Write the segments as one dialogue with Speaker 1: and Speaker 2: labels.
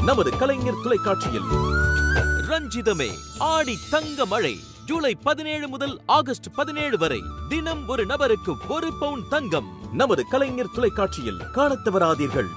Speaker 1: நமது கலைஞர் தொலைக்காட்சியில் ரஞ்சிதமே ஆடி தங்க மழை ஜூலை பதினேழு முதல் ஆகஸ்ட் பதினேழு வரை தினம் ஒரு நபருக்கு ஒரு பவுன் தங்கம் நமது கலைஞர் தொலைக்காட்சியில் காணத் தவறாதீர்கள்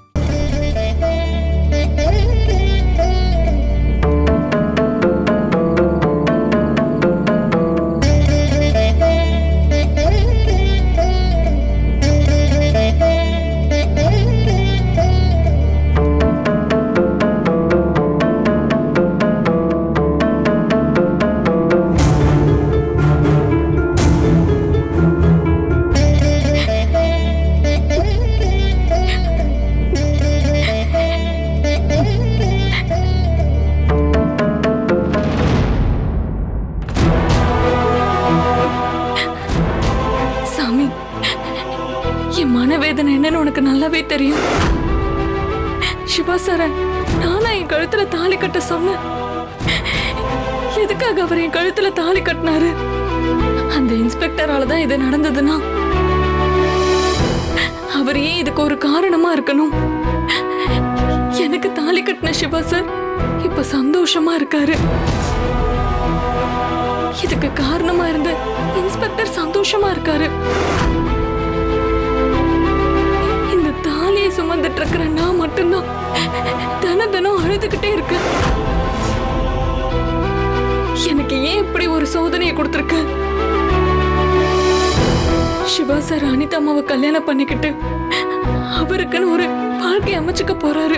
Speaker 2: சாமி என் மனவேதனை என்னன்னு உனக்கு நல்லாவே தெரியும் சிவா சாரன் நானா என் கழுத்துல தாலி கட்ட சொன்னேன் எதுக்காக அவர் என் கழுத்துல தாலி கட்டினாரு அந்த இன்ஸ்பெக்டரால தான் இது நடந்ததுன்னா அவர் ஏன் இதுக்கு ஒரு காரணமா இருக்கணும் எனக்கு தாலி கட்டின சிவா சார் இப்ப சந்தோஷமா இருக்காரு இதுக்கு காரணமா இருந்த இன்ஸ்பெக்டர் சந்தோஷமா இருக்காரு இந்த தாலியை சுமந்துட்டு இருக்கிற நான் மட்டும்தான் தினம் தினம் அழுதுகிட்டே இருக்கேன் எனக்கு ஏன் இப்படி ஒரு சோதனையை கொடுத்துருக்க சிவா சார் அனிதா அம்மாவை கல்யாணம் பண்ணிக்கிட்டு அவருக்குன்னு ஒரு வாழ்க்கை அமைச்சுக்க போறாரு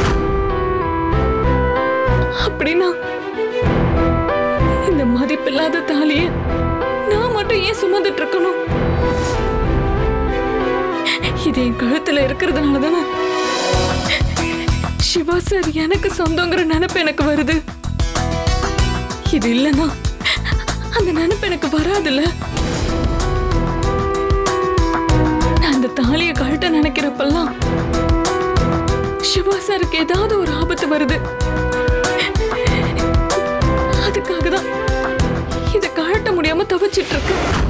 Speaker 2: அப்படின்னா இந்த மதிப்பில்லாத தாலிய நான் மட்டும் ஏன் சுமந்துட்டு இருக்கணும் இது என் கழுத்துல இருக்கிறதுனால தானே சிவா சார் எனக்கு சொந்தங்கிற நினைப்பு எனக்கு வருது இது இல்லைன்னா அந்த நினைப்பு எனக்கு வராதுல்ல நான் இந்த தாலியை கழட்ட நினைக்கிறப்பெல்லாம் சிவா சாருக்கு ஏதாவது ஒரு ஆபத்து வருது அதுக்காக தான் இதை கழட்ட முடியாம தவிச்சிட்டு இருக்கு